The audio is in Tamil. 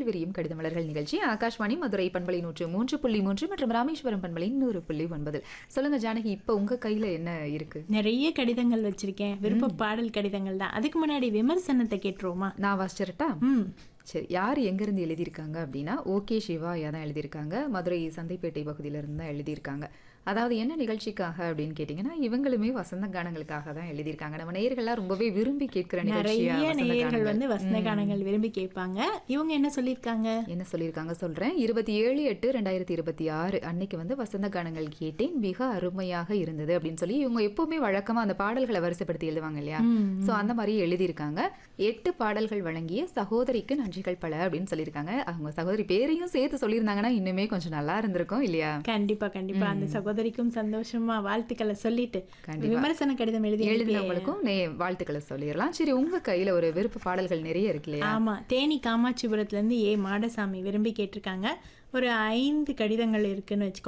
விரியும் கடிதமலர்கள் நிகழ்ச்சி ஆகாஷ்வாணி மதுரை பண்பலை நூற்று மூன்று புள்ளி மூன்று மற்றும் ராமேஸ்வரம் பண்பலை நூறு புள்ளி ஒன்பது சொல்லுங்க ஜானகி இப்போ உங்க கையில என்ன இருக்கு நிறைய கடிதங்கள் வச்சிருக்கேன் விருப்ப பாடல் கடிதங்கள் தான் அதுக்கு முன்னாடி விமர்சனத்தை கேட்டுருவோமா நான் வாசிச்சிரட்டா ம் சரி யார் எங்கேருந்து எழுதியிருக்காங்க அப்படின்னா ஓகே சிவாயா தான் எழுதியிருக்காங்க மதுரை சந்தைப்பேட்டை பகுதியிலிருந்து தான் எழுதியிருக்காங்க அதாவது என்ன நிகழ்ச்சிக்காக அப்படின்னு கேட்டிங்கன்னா இவங்களுமே வசந்த கானங்களுக்காக தான் எழுதியிருக்காங்க நம்ம நேயர்கள்லாம் ரொம்பவே விரும்பி கேட்கிற நிகழ்ச்சியா நிறைய வசந்த நேயர்கள் கானங்கள். வந்து வசந்த கானங்கள் விரும்பி கேட்பாங்க இவங்க என்ன சொல்லியிருக்காங்க என்ன சொல்லியிருக்காங்க சொல்றேன் இருபத்தி ஏழு எட்டு ரெண்டாயிரத்தி இருபத்தி ஆறு அன்னைக்கு வந்து வசந்த கானங்கள் கேட்டேன் மிக அருமையாக இருந்தது அப்படின்னு சொல்லி இவங்க எப்பவுமே வழக்கமா அந்த பாடல்களை வரிசைப்படுத்தி எழுதுவாங்க இல்லையா ம். சோ அந்த மாதிரி எழுதியிருக்காங்க எட்டு பாடல்கள் வழங்கிய சகோதரிக்கு நன்றிகள் பல அப்படின்னு சொல்லியிருக்காங்க அவங்க சகோதரி பேரையும் சேர்த்து சொல்லியிருந்தாங்கன்னா இன்னுமே கொஞ்சம் நல்லா இருந்திருக்கும் இல்லையா கண்டிப்பா கண்டிப்பா அந்த சகோதரிக்கும் சந்தோஷமா வாழ்த்துக்களை சொல்லிட்டு கண்டிப்பா. விமர்சன கடிதம் எழுதி எழுதினவங்களுக்கும் நே வாழ்த்துக்களை சொல்லிடலாம் சரி உங்க கையில ஒரு விருப்ப பாடல்கள் நிறைய இருக்கு இல்லையா ஆமா தேனி காமாட்சிபுரத்துல இருந்து ஏ மாடசாமி விரும்பி கேட்டிருக்காங்க ஒரு ஐந்து கடிதங்கள் இருக்குன்னு வச்சுக்கோ